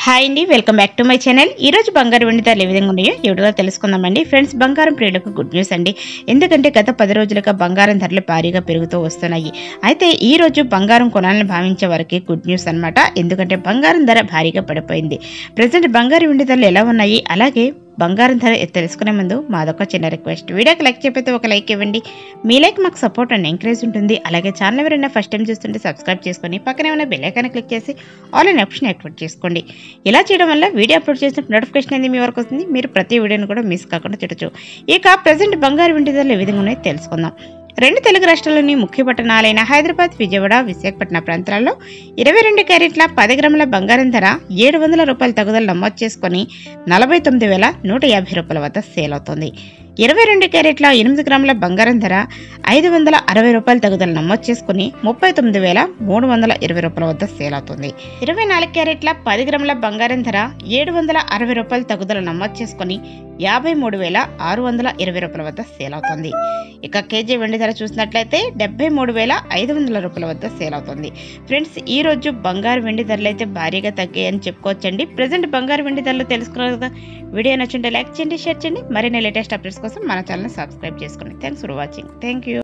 hi అండి welcome back to my channel ఈ రోజు బంగారు వెండి ధరలు ఏ విధంగా ఉన్నాయో ఎవరిగా తెలుసుకుందామండి ఫ్రెండ్స్ బంగారం ప్రియులకు గుడ్ న్యూస్ అండి ఎందుకంటే గత పది రోజులుగా బంగారం ధరలు భారీగా పెరుగుతూ వస్తున్నాయి అయితే ఈ రోజు బంగారం కొనాలని భావించే వారికి గుడ్ న్యూస్ అన్నమాట ఎందుకంటే బంగారం ధర భారీగా పడిపోయింది ప్రజెంట్ బంగారు వెండి ధరలు ఎలా ఉన్నాయి అలాగే బంగారం ధర తెలుసుకునే ముందు మాదొక చిన్న రిక్వెస్ట్ వీడియోకి లైక్ చెప్పితే ఒక లైక్ ఇవ్వండి మీ లైక్ మాకు సపోర్ట్ అండ్ ఎంకరేజ్ ఉంటుంది అలాగే ఛానల్ ఎవరైనా ఫస్ట్ టైం చూస్తుంటే సబ్స్క్రైబ్ చేసుకొని పక్కనే ఉన్న బెల్ ఐకాన్ క్లిక్ చేసి ఆల్ అనే ఆప్షన్ యాక్టివేట్ చేసుకోండి ఇలా చేయడం వల్ల వీడియో అప్లోడ్ చేసిన నోటిఫికేషన్ అనేది మీ వరకు వస్తుంది మీరు ప్రతి వీడియోని కూడా మిస్ కాకుండా చూడొచ్చు ఇక ప్రజెంట్ బంగారు వెండి ధరలు ఏ విధంగా ఉన్నాయో తెలుసుకుందాం రెండు తెలుగు రాష్ట్రాల్లోని ముఖ్య పట్టణాలైన హైదరాబాద్ విజయవాడ విశాఖపట్నం ప్రాంతాల్లో ఇరవై రెండు క్యారెట్ల పది గ్రాముల బంగారం ధర ఏడు వందల రూపాయల తగుదల నమోదు చేసుకొని నలభై తొమ్మిది వేల నూట యాభై రూపాయల వద్ద సేల్ అవుతుంది ఇరవై రెండు క్యారెట్ల ఎనిమిది గ్రాముల బంగారం ధర ఐదు వందల అరవై రూపాయల తగుదల నమోదు చేసుకుని ముప్పై తొమ్మిది వేల మూడు వందల ఇరవై రూపాయల వద్ద సేల్ అవుతుంది ఇరవై నాలుగు క్యారెట్ల పది గ్రాముల బంగారం ధర ఏడు వందల అరవై రూపాయల తగుదల నమోదు చేసుకుని యాభై మూడు వేల ఆరు వందల ఇరవై రూపాయల వద్ద సేల్ అవుతుంది ఇక కేజీ వెండి ధర చూసినట్లయితే డెబ్బై మూడు వేల ఐదు వందల రూపాయల వద్ద సేల్ అవుతుంది ఫ్రెండ్స్ ఈ రోజు బంగారు వెండి ధరలు అయితే భారీగా తగ్గాయని చెప్పుకోవచ్చండి ప్రజెంట్ బంగారు వెండి ధరలు తెలుసుకున్నారు కదా వీడియో నచ్చుంటే లైక్ చేయండి షేర్ చేయండి మరిన్ని లేటెస్ట్ అప్డేట్స్ కోసం మన ఛానల్ సబ్స్క్రైబ్ చేసుకోండి thanks for watching thank you